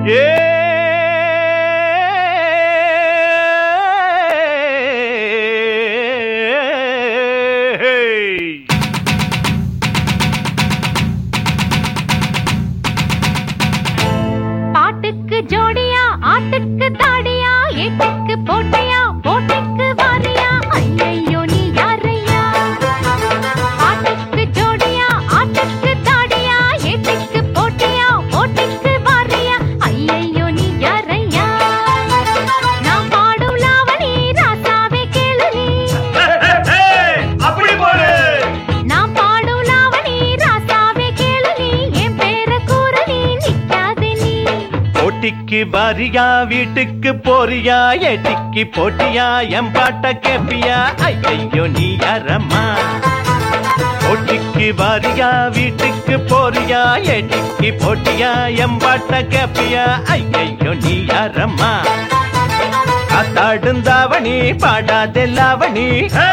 ஏ பாட்டுக்கு ஜோடியா ஆட்டுக்கு தாடியா ஏட்டுக்கு போட்டியா போட்டிக்கு வாரியா ஐயையோ நீ யாரையா பாட்டுக்கு ஜோடியா ஆட்டுக்கு தாடியா ஏட்டுக்கு போட்டியா போட்டிக்கு வாரியா ஐயையோ நீ யாரையா நான் பாடும் லாவணி ராசாவே கேளு நீ அப்படி போடு நான் பாடும் லாவணி ராசாவே கேளு நீ என் பேர கூற நீ நிக்காதே நீ போட்டிக்கு பாரியா வீட்டுக்கு போறியா ஏட்டிக்கு போட்டியா என் பாட்ட கேப்பியா ஐயோ நீ யாரம்மா போட்டிக்கு பாரியா வீட்டுக்கு போறியா ஏட்டிக்கு போட்டியா என் பாட்ட கேப்பியா ஐயோ நீ யாரம்மா காத்தாடுந்தாவணி பாடாதெல்லாவணி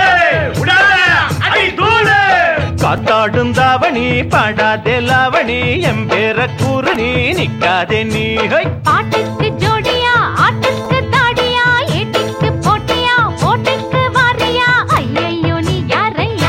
காத்தாடுந்தாவணி பாடாதெல்லாவணி என் பேர கூறு நீ நிக்காதே நீ ஹொய் பாட்டுக்கு ஜோடியா ஆட்டுக்கு தாடியா ஏட்டிக்கு போட்டியா போட்டிக்கு வாரியா ஐயையோ நீ யாரையா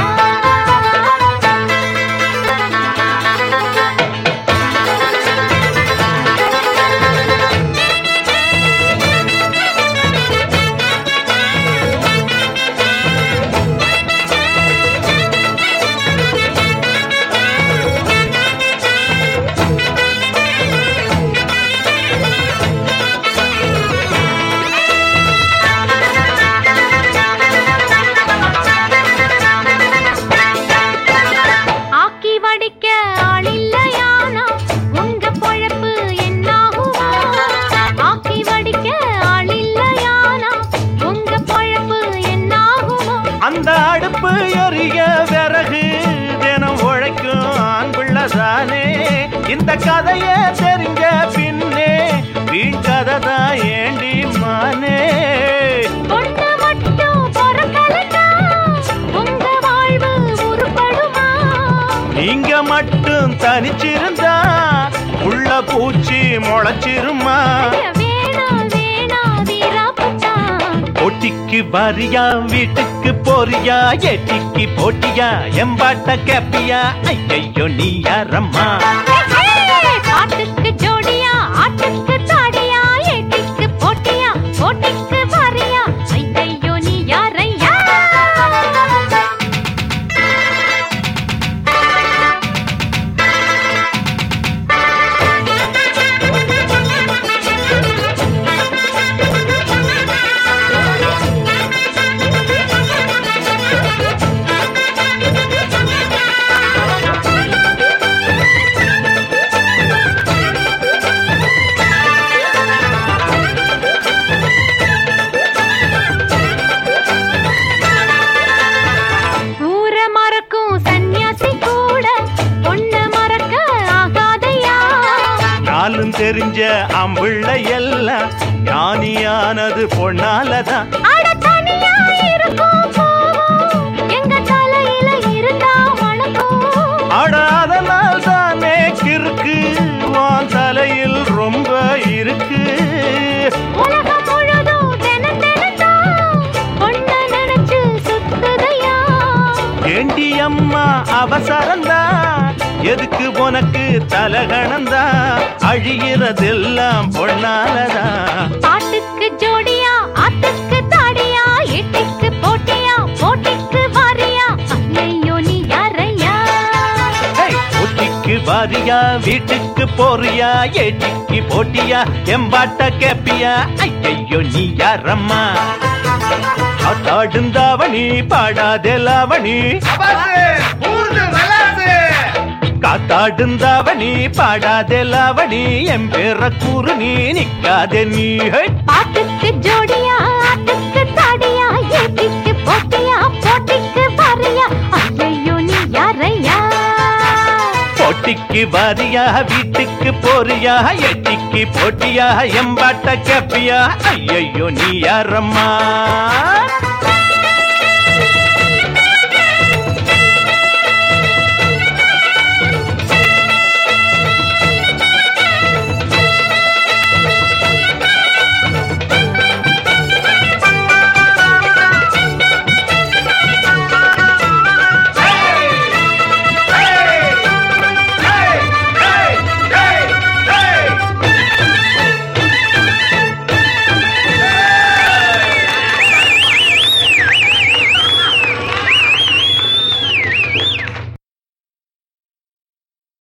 ஆக்கி வடிக்க ஆளில்லையானா உங்க பொழப்பு என்னாகுமா ஆக்கி வடிக்க ஆளில்லையானா உங்க பொழப்பு என்னாகுமா அந்த அடுப்பு எரிய விறகு தினம் உழைக்கும் ஆண்பிள்ளதானே இந்த கதைய தெரிஞ்ச பின்னே வீண் கதை தான் ஏண்டி மானே பொண்ணு மட்டும் பொறுக்கலன்னா உங்க வாழ்வு உருப்படுமா நீங்க மட்டும் தனிச்சிருந்தா உள்ள பூச்சி முளைச்சிருமா வேணா வேணா வீராப்பட்டா போட்டிக்கு வரியா வீட்டுக்கு போறியா ஏட்டிக்கு போட்டியா எம்பாட்ட கேப்பியா ஐயையோ நீ யாரம்மா பாட்டுக்கு ஜோடியா ஆட்டுக்கு தாடியா ஏட்டிக்கு போட்டியா போட்டிக்கு வாரியா ஐயையோ நீ யாரையா ஊர மறக்கும் சன்னியாசி கூட பொண்ண மறக்க ஆகாதையா நாளும் தெரிஞ்ச அம்பிள்ள எல்லாம் ஞானியானது பொண்ணாலதான் அட தனியா இருக்கும் போவோம் எங்க தலையில இருந்தா வணக்கம் அட அதனால் தானே கிறுக்கு உன் தலையில் ரொம்ப இருக்கு உலகம் முழுதும் தினம் தினம்தான் பொண்ண நினைச்சு சுத்துதையா ஏண்டி அம்மா அவசரந்தா எதுக்கு உனக்கு தலகணந்தா அழிகிறதெல்லாம் பொண்ணாலதான் பாட்டுக்கு ஜோடியா ஆட்டுக்கு தாடியா எட்டிக்கு போட்டியா போட்டிக்கு வாரியா ஐயோ நீ யாரையா ஹேய், போட்டிக்கு வாரியா வீட்டுக்கு போறியா ஏட்டிக்கு போட்டியா எம்பாட்ட கேப்பியா ஐயையோ நீ யாரம்மா காத்தாடுந்தாவணி பாடாதெல்லாவணி காத்தாடுந்தாவணி பாடாதெல்லாவணி என் பேர கூறு நீ நிக்காதே நீ ஹை. பாட்டுக்கு ஜோடியா ஆட்டுக்கு தாடியா ஏட்டிக்கு போட்டியா போட்டிக்கு வாரியா ஐயோ நீ யாரையா போட்டிக்கு வாரியா வீட்டுக்கு போறியா எட்டிக்கு போட்டியா எம்பாட்ட கேப்பியா ஐயையோ நீ யாரம்மா